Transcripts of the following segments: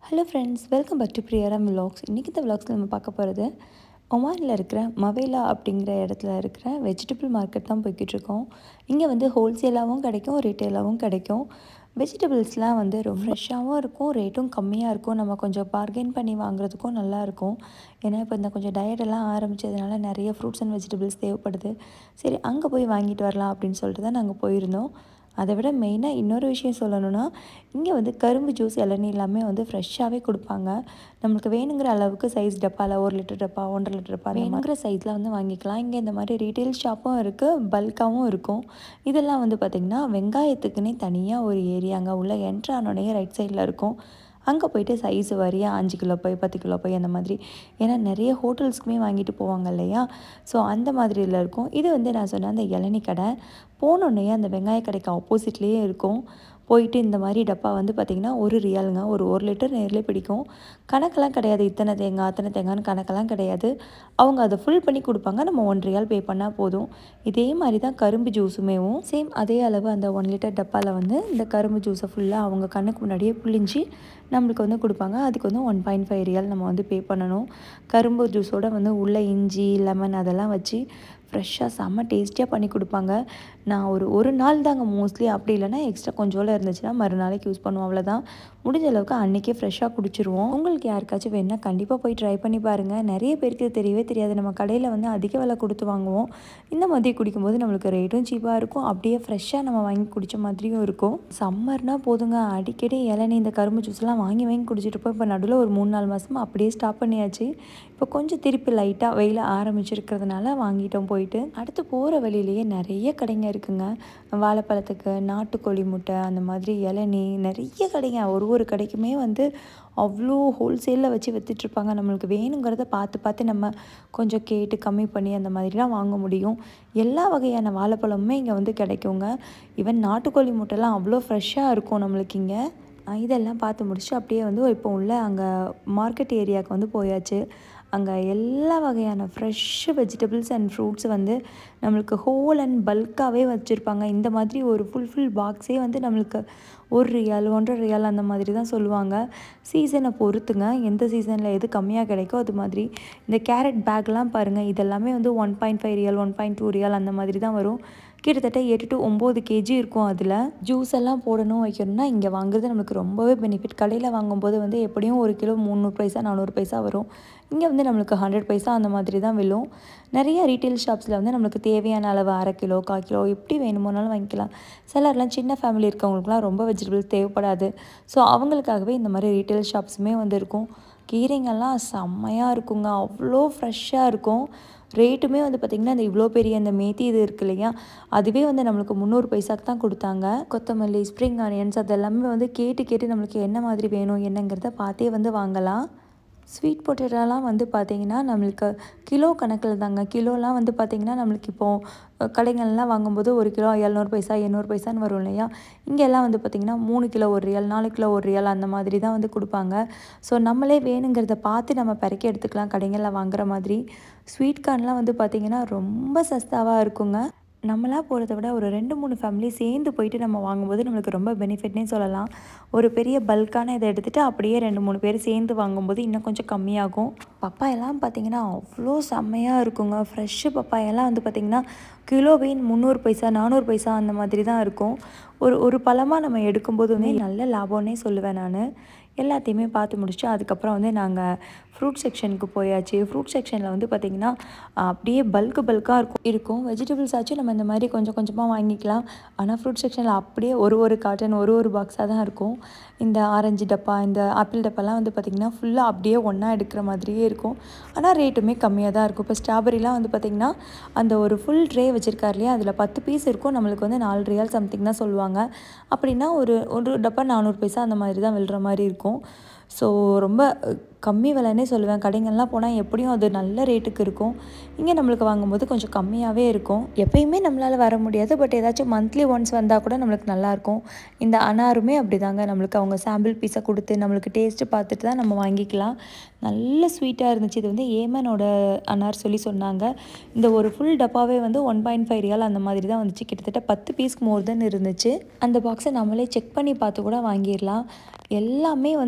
hello friends welcome back to Priyara vlogs இன்றைக்கி இந்த விலாக்ஸில் நம்ம பார்க்க போகிறது ஒமானில் இருக்கிற மவேலா அப்படிங்கிற இடத்துல இருக்கிற வெஜிடபிள் மார்க்கெட் தான் போய்கிட்டு இருக்கோம் இங்கே வந்து ஹோல்சேலாகவும் கிடைக்கும் ரீட்டெயிலாகவும் கிடைக்கும் வெஜிடபிள்ஸ்லாம் வந்து ரொம்ப ஃப்ரெஷ்ஷாகவும் இருக்கும் ரேட்டும் கம்மியாக இருக்கும் நம்ம கொஞ்சம் பார்கெயின் பண்ணி வாங்குறதுக்கும் நல்லா இருக்கும் ஏன்னா இப்போ இந்த கொஞ்சம் டயட் எல்லாம் ஆரம்பித்ததுனால நிறைய ஃப்ரூட்ஸ் அண்ட் வெஜிடபிள்ஸ் தேவைப்படுது சரி அங்கே போய் வாங்கிட்டு வரலாம் அப்படின்னு சொல்லிட்டு தான் நாங்கள் போயிருந்தோம் அதை விட மெயினாக இன்னொரு விஷயம் சொல்லணும்னா இங்கே வந்து கரும்பு ஜூஸ் இளநீ எல்லாமே வந்து ஃப்ரெஷ்ஷாகவே கொடுப்பாங்க நம்மளுக்கு வேணுங்கிற அளவுக்கு சைஸ் டப்பாவில் ஒரு லிட்டர் டப்பா ஒன்றரை லிட்டர் டப்பா வேணுங்கிற சைஸில் வந்து வாங்கிக்கலாம் இங்கே இந்த மாதிரி ரீட்டைல் ஷாப்பும் இருக்குது பல்காகவும் இருக்கும் இதெல்லாம் வந்து பார்த்திங்கன்னா வெங்காயத்துக்குன்னே தனியாக ஒரு ஏரியாங்க உள்ள என்ட்ரானோடைய ரைட் சைடில் இருக்கும் அங்கே போயிட்டு சைஸ் வரியாக அஞ்சு கிலோ போய் பத்து கிலோ போய் அந்த மாதிரி ஏன்னா நிறைய ஹோட்டல்ஸ்க்குமே வாங்கிட்டு போவாங்க இல்லையா ஸோ அந்த மாதிரியில் இருக்கும் இது வந்து நான் சொன்னேன் அந்த இளநீ கடை போனோடனே அந்த வெங்காய கடைக்கு ஆப்போசிட்லேயே இருக்கும் போயிட்டு இந்த மாதிரி டப்பா வந்து பார்த்திங்கன்னா ஒரு ரியாலுங்க ஒரு ஒரு லிட்டர் நேரிலே பிடிக்கும் கணக்கெல்லாம் கிடையாது இத்தனை தேங்காய் அத்தனை தேங்காய்னு கணக்கெல்லாம் கிடையாது அவங்க அதை ஃபுல் பண்ணி கொடுப்பாங்க நம்ம ஒன் ரியால் பே பண்ணால் போதும் இதே மாதிரி தான் கரும்பு ஜூஸுமேவும் சேம் அதே அளவு அந்த ஒன் லிட்டர் டப்பாவில் வந்து இந்த கரும்பு ஜூஸை ஃபுல்லாக அவங்க கண்ணுக்கு முன்னாடியே புளிஞ்சு நம்மளுக்கு வந்து கொடுப்பாங்க அதுக்கு வந்து ஒன் பாயிண்ட் ஃபைவ் ரியால் நம்ம வந்து பே பண்ணணும் கரும்பு ஜூஸோட வந்து உள்ள இஞ்சி லெமன் அதெல்லாம் வச்சு ஃப்ரெஷ்ஷாக செம்ம டேஸ்டியாக பண்ணி கொடுப்பாங்க நான் ஒரு ஒரு நாள் தாங்க மோஸ்ட்லி அப்படி இல்லைன்னா எக்ஸ்ட்ரா கொஞ்சோல இருந்துச்சுன்னா மறுநாளைக்கு யூஸ் பண்ணுவோம் அவ்வளோதான் முடிஞ்ச அளவுக்கு அன்றைக்கே ஃப்ரெஷ்ஷாக குடிச்சிருவோம் உங்களுக்கு யாருக்காச்சும் வேணால் கண்டிப்பாக போய் ட்ரை பண்ணி பாருங்கள் நிறைய பேருக்கு இது தெரியவே தெரியாது நம்ம கடையில் வந்து அதிக விலை கொடுத்து வாங்குவோம் இந்த மாதிரி குடிக்கும்போது நம்மளுக்கு ரேட்டும் சீப்பாக இருக்கும் அப்படியே ஃப்ரெஷ்ஷாக நம்ம வாங்கி குடித்த மாதிரியும் இருக்கும் சம்மர்னால் போதுங்க அடிக்கடி இளநீ இந்த கரும்பு ஜூஸ்லாம் வாங்கி வாங்கி குடிச்சிட்டு இருப்போம் இப்போ நடுவில் ஒரு மூணு நாலு மாதமாக அப்படியே ஸ்டாப் பண்ணியாச்சு இப்போ கொஞ்சம் திருப்பி லைட்டாக வெயில் ஆரம்பிச்சிருக்கிறதுனால வாங்கிட்டோம் போயிட்டு அடுத்து போகிற வழியிலேயே நிறைய கடைங்க இருக்குங்க வாழைப்பழத்துக்கு நாட்டுக்கோழி முட்டை அந்த மாதிரி இளநீ நிறைய கடைங்க ஒரு ஒரு கடைக்குமே வந்து அவ்வளோ ஹோல்சேலில் வச்சு விற்றுட்ருப்பாங்க நம்மளுக்கு வேணுங்கிறத பார்த்து பார்த்து நம்ம கொஞ்சம் கேட்டு கம்மி பண்ணி அந்த மாதிரிலாம் வாங்க முடியும் எல்லா வகையான வாழைப்பழமுமே இங்கே வந்து கிடைக்குங்க ஈவன் நாட்டுக்கோழி முட்டைலாம் அவ்வளோ ஃப்ரெஷ்ஷாக இருக்கும் நம்மளுக்கு இங்கே இதெல்லாம் பார்த்து முடிச்சுட்டு அப்படியே வந்து இப்போ உள்ள அங்கே மார்க்கெட் ஏரியாவுக்கு வந்து போயாச்சு அங்கே எல்லா வகையான ஃப்ரெஷ் வெஜிடபிள்ஸ் அண்ட் ஃப்ரூட்ஸ் வந்து நம்மளுக்கு ஹோல் அண்ட் பல்காகவே வச்சுருப்பாங்க இந்த மாதிரி ஒரு ஃபுல் ஃபுல் பாக்ஸே வந்து நம்மளுக்கு ஒரு ரியால் ஒன்றரை ரியால் அந்த மாதிரி தான் சொல்லுவாங்க சீசனை பொறுத்துங்க எந்த சீசனில் எது கம்மியாக கிடைக்கோ அது மாதிரி இந்த கேரட் பேக்லாம் பாருங்கள் இதெல்லாமே வந்து one point five riyal one point two riyal அந்த மாதிரி தான் வரும் கிட்டத்தட்ட எட்டு டு ஒம்பது கேஜி இருக்கும் அதில் ஜூஸ் எல்லாம் போடணும் வைக்கணும்னா இங்கே வாங்குறது நம்மளுக்கு ரொம்பவே பெனிஃபிட் கடையில் வாங்கும்போது வந்து எப்படியும் ஒரு கிலோ முந்நூறு பைசா நானூறு பைசா வரும் இங்கே வந்து நம்மளுக்கு ஹண்ட்ரட் பைசா அந்த மாதிரி தான் விழும் நிறைய ரீட்டைல் ஷாப்ஸில் வந்து நம்மளுக்கு தேவையான அளவு அரை கிலோ கால் கிலோ எப்படி வேணுமோனாலும் வாங்கிக்கலாம் சிலர்லாம் சின்ன ஃபேமிலி இருக்கவங்களுக்குலாம் ரொம்ப வெஜிடபிள்ஸ் தேவைப்படாது ஸோ அவங்களுக்காகவே இந்த மாதிரி ரீட்டைல் ஷாப்ஸுமே வந்து இருக்கும் கீரைங்கள்லாம் செம்மையாக இருக்குங்க அவ்வளோ ஃப்ரெஷ்ஷாக இருக்கும் ரேட்டுமே வந்து பார்த்திங்கன்னா இந்த இவ்வளோ பெரிய அந்த மேத்தி இது இருக்கு இல்லையா அதுவே வந்து நம்மளுக்கு முந்நூறு பைசாக்கு தான் கொடுத்தாங்க கொத்தமல்லி ஸ்ப்ரிங் ஆனியன்ஸ் அது எல்லாமே வந்து கேட்டு கேட்டு நம்மளுக்கு என்ன மாதிரி வேணும் என்னங்கிறத பார்த்தே வந்து வாங்கலாம் ஸ்வீட் பொட்டேட்டோலாம் வந்து பார்த்திங்கன்னா நம்மளுக்கு கிலோ கணக்கில் தாங்க கிலோலாம் வந்து பார்த்திங்கன்னா நம்மளுக்கு இப்போது கடைகள்லாம் வாங்கும்போது ஒரு கிலோ எழுநூறு பைசா எண்ணூறு பைசான்னு வரும் இல்லையா இங்கெல்லாம் வந்து பார்த்திங்கன்னா மூணு கிலோ ஒரு ரியல் நாலு கிலோ ஒரு ரியல் அந்த மாதிரி தான் வந்து கொடுப்பாங்க ஸோ நம்மளே வேணுங்கிறத பார்த்து நம்ம பிறக்கி எடுத்துக்கலாம் கடைகளில் வாங்குற மாதிரி ஸ்வீட் கார்ன்லாம் வந்து பார்த்திங்கன்னா ரொம்ப சஸ்தாவாக இருக்குங்க நம்மளாக போகிறத விட ஒரு ரெண்டு மூணு ஃபேமிலி சேர்ந்து போயிட்டு நம்ம வாங்கும்போது நம்மளுக்கு ரொம்ப பெனிஃபிட்னே சொல்லலாம் ஒரு பெரிய பல்கான இதை எடுத்துகிட்டு அப்படியே ரெண்டு மூணு பேர் சேர்ந்து வாங்கும்போது இன்னும் கொஞ்சம் கம்மியாகும் பப்பாயெல்லாம் பார்த்திங்கன்னா அவ்வளோ செம்மையாக இருக்குங்க ஃப்ரெஷ்ஷு பப்பாயெல்லாம் வந்து பார்த்திங்கன்னா கிலோவே முந்நூறு பைசா நானூறு பைசா அந்த மாதிரி தான் இருக்கும் ஒரு ஒரு பழமாக நம்ம எடுக்கும்போதுமே நல்ல லாபம்னே சொல்லுவேன் நான் எல்லாத்தையுமே பார்த்து முடிச்சுட்டு அதுக்கப்புறம் வந்து நாங்கள் ஃப்ரூட் செக்ஷனுக்கு போயாச்சு ஃப்ரூட் செக்ஷனில் வந்து பார்த்திங்கன்னா அப்படியே பல்க்கு பல்காக இருக்கும் இருக்கும் வெஜிடபிள்ஸ் ஆச்சும் நம்ம இந்த மாதிரி கொஞ்சம் கொஞ்சமாக வாங்கிக்கலாம் ஆனால் ஃப்ரூட் செக்ஷனில் அப்படியே ஒரு ஒரு காட்டன் ஒரு ஒரு பாக்ஸாக தான் இருக்கும் இந்த ஆரஞ்சு டப்பா இந்த ஆப்பிள் டப்பாலாம் வந்து பார்த்திங்கன்னா ஃபுல்லாக அப்படியே ஒன்றா எடுக்கிற மாதிரியே இருக்கும் ஆனால் ரேட்டுமே கம்மியாக தான் இருக்கும் இப்போ ஸ்ட்ராபெரிலாம் வந்து பார்த்திங்கன்னா அந்த ஒரு ஃபுல் ட்ரே வச்சுருக்காரு இல்லையா அதில் பத்து பீஸ் இருக்கும் நம்மளுக்கு வந்து நாலு ரியால் சம்திங் தான் சொல்லுவாங்க அப்படின்னா ஒரு ஒரு டப்பா நானூறு பைசா அந்த மாதிரி தான் விழுற மாதிரி இருக்கும் ஸோ ரொம்ப கம்மி விலைன்னே சொல்லுவேன் கடைங்கள்லாம் போனால் எப்படியும் அது நல்ல ரேட்டுக்கு இருக்கும் இங்கே நம்மளுக்கு வாங்கும்போது கொஞ்சம் கம்மியாகவே இருக்கும் எப்பயுமே நம்மளால் வர முடியாது பட் ஏதாச்சும் மந்த்லி ஒன்ஸ் வந்தால் கூட நம்மளுக்கு நல்லாயிருக்கும் இந்த அனாருமே அப்படி தாங்க நம்மளுக்கு அவங்க சாம்பிள் பீஸை கொடுத்து நம்மளுக்கு டேஸ்ட்டு பார்த்துட்டு தான் நம்ம வாங்கிக்கலாம் நல்ல ஸ்வீட்டாக இருந்துச்சு இது வந்து ஏமனோட அனார் சொல்லி சொன்னாங்க இந்த ஒரு ஃபுல் டப்பாவே வந்து ஒன் பாயிண்ட் ஃபைவ் ரியால் அந்த மாதிரி தான் வந்துச்சு கிட்டத்தட்ட பத்து பீஸ்க்கு மோர் தென் இருந்துச்சு அந்த பாக்ஸை நம்மளே செக் பண்ணி பார்த்து கூட வாங்கிடலாம் எல்லாமே வந்து நம்மளுக்கு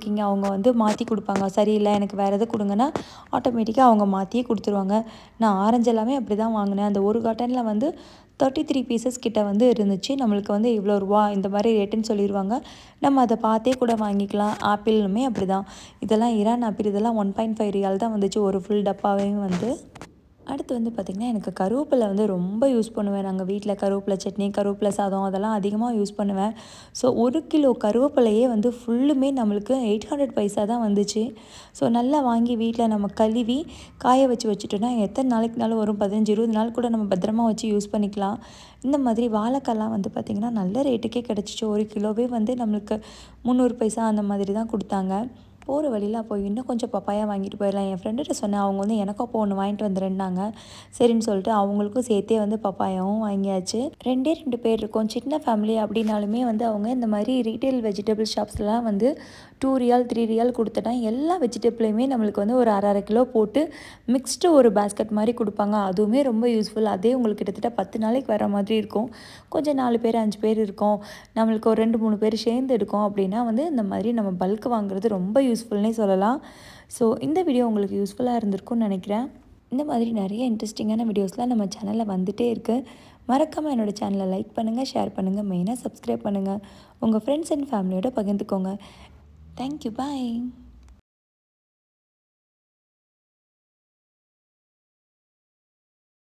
இருக்கீங்க அவங்க வந்து மாற்றி கொடுப்பாங்க சரியில்லை எனக்கு வேறு எது கொடுங்கன்னா ஆட்டோமேட்டிக்காக அவங்க மாற்றியே கொடுத்துருவாங்க நான் ஆரஞ்சு எல்லாமே அப்படி தான் வாங்கினேன் அந்த ஒரு காட்டனில் வந்து தேர்ட்டி த்ரீ பீசஸ் கிட்ட வந்து இருந்துச்சு நம்மளுக்கு வந்து இவ்வளோ ரூபா இந்த மாதிரி ரேட்டுன்னு சொல்லிடுவாங்க நம்ம அதை பார்த்தே கூட வாங்கிக்கலாம் ஆப்பிளுமே அப்படி தான் இதெல்லாம் இரான் ஆப்பிள் இதெல்லாம் ஒன் பாயிண்ட் ஃபைவ் ரியால் தான் வந்துச்சு ஒரு ஃபுல் டப்பாவே வந்து அடுத்து வந்து பார்த்திங்கன்னா எனக்கு கருவேப்பிலை வந்து ரொம்ப யூஸ் பண்ணுவேன் நாங்கள் வீட்டில் கருவேப்பிலை சட்னி கருவேப்பிலை சாதம் அதெல்லாம் அதிகமாக யூஸ் பண்ணுவேன் ஸோ ஒரு கிலோ கருவேப்பிலையே வந்து ஃபுல்லுமே நம்மளுக்கு எயிட் ஹண்ட்ரட் பைசா தான் வந்துச்சு ஸோ நல்லா வாங்கி வீட்டில் நம்ம கழுவி காய வச்சு வச்சுட்டோன்னா எத்தனை நாளைக்குனாலும் வரும் பதினஞ்சு இருபது நாள் கூட நம்ம பத்திரமா வச்சு யூஸ் பண்ணிக்கலாம் இந்த மாதிரி வாழைக்காய்லாம் வந்து பார்த்திங்கன்னா நல்ல ரேட்டுக்கே கிடச்சிச்சு ஒரு கிலோவே வந்து நம்மளுக்கு முந்நூறு பைசா அந்த மாதிரி தான் கொடுத்தாங்க போகிற வழியில் போய் இன்னும் கொஞ்சம் பப்பாயா வாங்கிட்டு போயிடலாம் என் ஃப்ரெண்டுகிட்ட சொன்னேன் அவங்க வந்து எனக்கும் அப்போ ஒன்று வாங்கிட்டு வந்துருந்தாங்க சரின்னு சொல்லிட்டு அவங்களுக்கும் சேர்த்தே வந்து பப்பாயாவும் வாங்கியாச்சு ரெண்டே ரெண்டு பேர் இருக்கோம் சின்ன ஃபேமிலி அப்படின்னாலுமே வந்து அவங்க இந்த மாதிரி ரீட்டைல் வெஜிடபிள் ஷாப்ஸ்லாம் வந்து டூ ரியால் த்ரீ ரியால் கொடுத்துட்டா எல்லா வெஜிடபிளையுமே நம்மளுக்கு வந்து ஒரு அரை அரை கிலோ போட்டு மிக்ஸ்டு ஒரு பேஸ்கெட் மாதிரி கொடுப்பாங்க அதுவுமே ரொம்ப யூஸ்ஃபுல் அதே உங்களுக்கு கிட்டத்தட்ட பத்து நாளைக்கு வர மாதிரி இருக்கும் கொஞ்சம் நாலு பேர் அஞ்சு பேர் இருக்கோம் நம்மளுக்கு ஒரு ரெண்டு மூணு பேர் சேர்ந்து எடுக்கோம் அப்படின்னா வந்து இந்த மாதிரி நம்ம பல்க் வாங்குறது ரொம்ப யூஸ்ஃபுல்னே சொல்லலாம் ஸோ இந்த வீடியோ உங்களுக்கு யூஸ்ஃபுல்லாக இருந்திருக்கும்னு நினைக்கிறேன் இந்த மாதிரி நிறைய இன்ட்ரெஸ்டிங்கான வீடியோஸ்லாம் நம்ம சேனலில் வந்துகிட்டே இருக்குது மறக்காமல் என்னோடய சேனலை லைக் பண்ணுங்கள் ஷேர் பண்ணுங்கள் மெயினாக சப்ஸ்கிரைப் பண்ணுங்கள் உங்கள் ஃப்ரெண்ட்ஸ் அண்ட் ஃபேமிலியோட பகிர்ந்துக்கோங்க தேங்க்யூ பாய்